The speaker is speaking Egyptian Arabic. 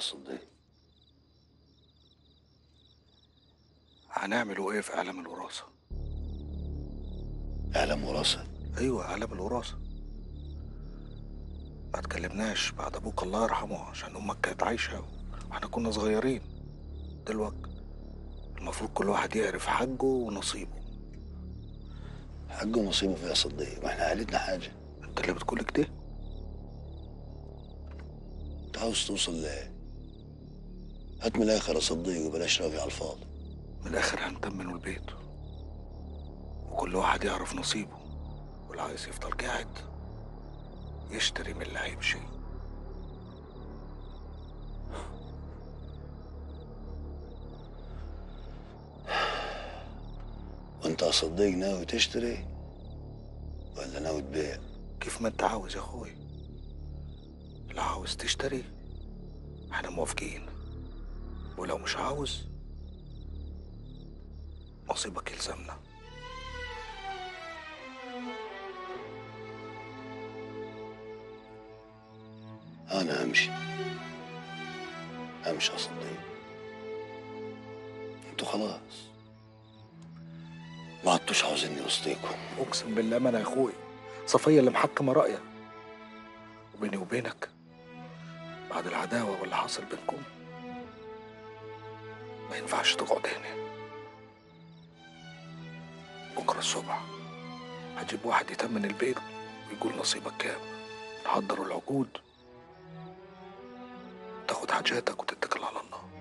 صديق هنعملوا ايه في اعلام الوراثه اعلام وراثة ايوه اعلام الوراثه ما تكلمناش بعد ابوك الله يرحمه عشان امك كانت عايشه واحنا كنا صغيرين دلوقتي المفروض كل واحد يعرف حقه ونصيبه حقه ونصيبه فيها صديق ما احنا عائلتنا حاجة انت اللي بتقول كده انت عاوز توصل لايه هات من الاخر يا صديق وبلاش رافي على الفاضي من الاخر هنتمنوا البيت وكل واحد يعرف نصيبه واللي عايز يفضل قاعد يشتري من اللي هيمشي وانت يا صديق ناوي تشتري ولا ناوي تبيع كيف ما انت عاوز يا اخوي لو عاوز تشتري احنا موافقين ولو مش عاوز نصيبك يلزمنا انا همشي همشي يا صديق انتوا خلاص ما عدتوش عاوزيني وسطيكم اقسم بالله ما انا يا اخوي صفيه اللي محكمه رايها وبيني وبينك بعد العداوه واللي حصل بينكم ما ينفعش تقعد هنا بكره الصبح هجيب واحد يتمن البيت ويقول نصيبك كام نحضروا العقود تاخد حاجاتك وتتكل على الله